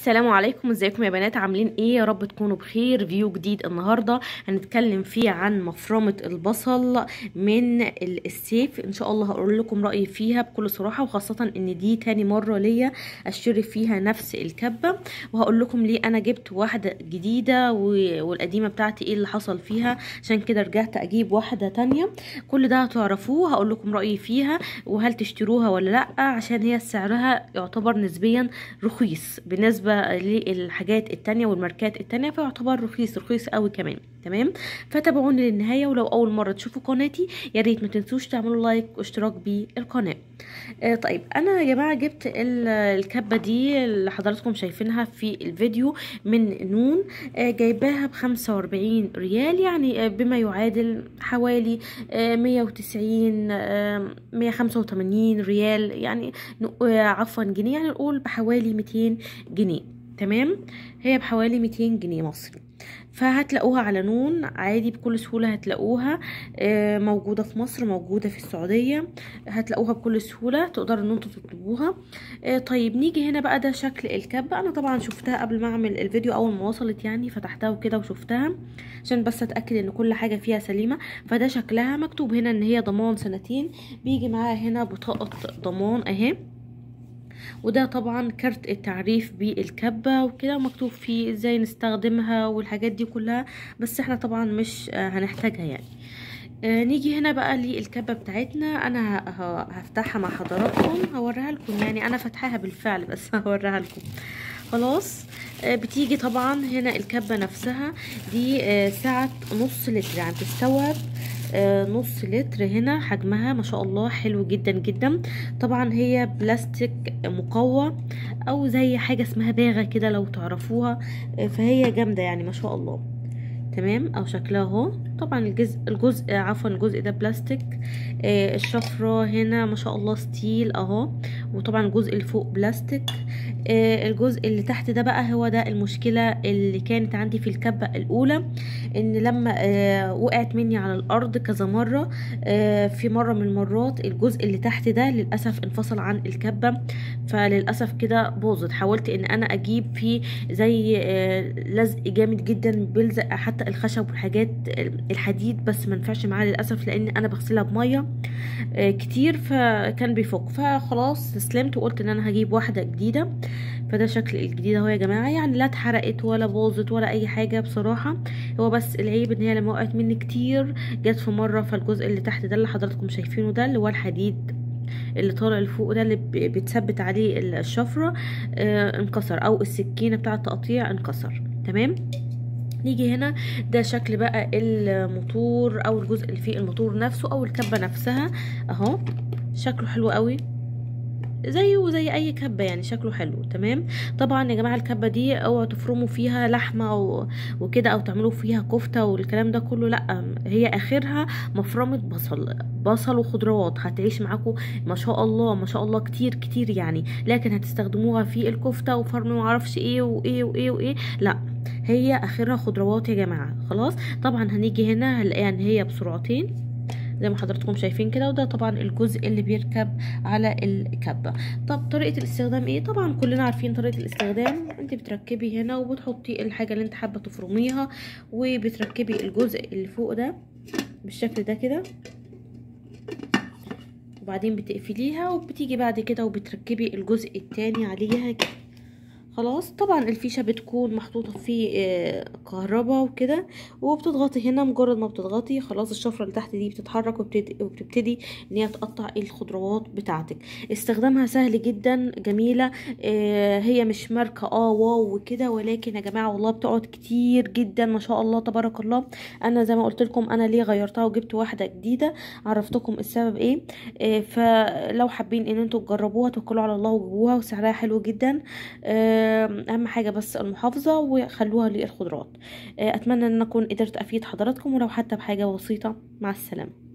السلام عليكم ازيكم يا بنات عاملين ايه يا رب تكونوا بخير فيديو جديد النهارده هنتكلم فيه عن مفرمه البصل من السيف ان شاء الله هقول لكم رايي فيها بكل صراحه وخاصه ان دي تاني مره ليا اشتري فيها نفس الكبه وهقول لكم ليه انا جبت واحده جديده والقديمه بتاعتي ايه اللي حصل فيها عشان كده رجعت اجيب واحده تانية كل ده هتعرفوه هقول لكم رايي فيها وهل تشتروها ولا لا عشان هي سعرها يعتبر نسبيا رخيص بالنسبه للحاجات التانية والماركات التانية فيعتبر رخيص رخيص قوي كمان تمام فتابعوني للنهايه ولو اول مره تشوفوا قناتي يا ريت ما تنسوش تعملوا لايك واشتراك بالقناه آه طيب انا يا جماعه جبت الكبه دي اللي حضراتكم شايفينها في الفيديو من نون آه جايباها ب 45 ريال يعني آه بما يعادل حوالي آه 190 آه 185 ريال يعني آه عفوا جنيه يعني نقول بحوالي 200 جنيه تمام هي بحوالي 200 جنيه مصري فهتلاقوها على نون عادي بكل سهولة هتلاقوها موجودة في مصر موجودة في السعودية هتلاقوها بكل سهولة تقدروا ان انتوا تطلبوها طيب نيجي هنا بقى ده شكل الكبة انا طبعا شفتها قبل ما اعمل الفيديو اول ما وصلت يعني فتحتها وكده وشفتها عشان بس اتأكد ان كل حاجة فيها سليمة فده شكلها مكتوب هنا ان هي ضمان سنتين بيجي معاها هنا بطاقة ضمان اهي وده طبعا كارت التعريف بالكبة وكده مكتوب فيه ازاي نستخدمها والحاجات دي كلها بس احنا طبعا مش هنحتاجها يعني آه نيجي هنا بقى للكبه بتاعتنا انا هفتحها مع حضراتكم هوريها لكم يعني انا فاتحاها بالفعل بس هوريها لكم خلاص آه بتيجي طبعا هنا الكبه نفسها دي آه سعه نص لتر يعني تستوعب آه نص لتر هنا حجمها ما شاء الله حلو جدا جدا طبعا هي بلاستيك مقوى او زي حاجه اسمها باغه كده لو تعرفوها آه فهي جامده يعني ما شاء الله تمام او شكلها اهو طبعا الجزء الجزء عفوا الجزء ده بلاستيك آه الشفره هنا ما شاء الله ستيل اهو وطبعا الجزء اللي فوق بلاستيك آه الجزء اللي تحت ده بقى هو ده المشكله اللي كانت عندي في الكبه الاولى ان لما آه وقعت مني على الارض كذا مره آه في مره من المرات الجزء اللي تحت ده للاسف انفصل عن الكبه فللاسف كده باظت حاولت ان انا اجيب فيه زي آه لزق جامد جدا بيلزق حتى الخشب والحاجات الحديد بس ما نفعش معايا للاسف لان انا بغسلها بميه آه كتير فكان بيفك فخلاص استسلمت وقلت ان انا هجيب واحده جديده فده شكل الجديده اهو يا جماعه يعني لا اتحرقت ولا باظت ولا اي حاجه بصراحه هو بس العيب ان هي لما وقعت مني كتير جت في مره فالجزء اللي تحت ده اللي حضراتكم شايفينه ده اللي هو الحديد اللي طالع لفوق ده اللي بتثبت عليه الشفره آه انكسر او السكينه بتاعه التقطيع انكسر تمام نيجي هنا ده شكل بقى الموتور او الجزء اللي فيه الموتور نفسه او الكبه نفسها اهو شكله حلو قوي زيه زي اي كبه يعني شكله حلو تمام طبعا يا جماعه الكبه دي اوعوا تفرموا فيها لحمه وكده او تعملوا فيها كفته والكلام ده كله لا هي اخرها مفرمه بصل بصل وخضروات هتعيش معاكم ما شاء الله ما شاء الله كتير كتير يعني لكن هتستخدموها في الكفته وفرن ومعرفش ايه وايه وايه وايه لا هي اخرها خضروات يا جماعه خلاص طبعا هنيجي هنا هنلاقيها ان هي بسرعتين زي ما حضراتكم شايفين كده وده طبعا الجزء اللي بيركب على الكبة طب طريقة الاستخدام ايه طبعا كلنا عارفين طريقة الاستخدام انت بتركبي هنا وبتحطي الحاجة اللي انت حابة تفرميها وبتركبي الجزء اللي فوق ده بالشكل ده كده وبعدين بتقفليها وبتيجي بعد كده وبتركبي الجزء التاني عليها كده خلاص طبعا الفيشه بتكون محطوطه في كهرباء وكده وبتضغطي هنا مجرد ما بتضغطي خلاص الشفره اللي تحت دي بتتحرك وبتبتدي, وبتبتدي ان هي تقطع الخضروات بتاعتك استخدامها سهل جدا جميله هي مش ماركه اه واو وكده ولكن يا جماعه والله بتقعد كتير جدا ما شاء الله تبارك الله انا زي ما قلت لكم انا ليه غيرتها وجبت واحده جديده عرفتكم السبب ايه فلو حابين ان انتوا تجربوها توكلوا على الله وجيبوها وسعرها حلو جدا اهم حاجه بس المحافظه وخلوها للخضروات اتمنى ان اكون قدرت افيد حضراتكم ولو حتى بحاجه بسيطه مع السلامه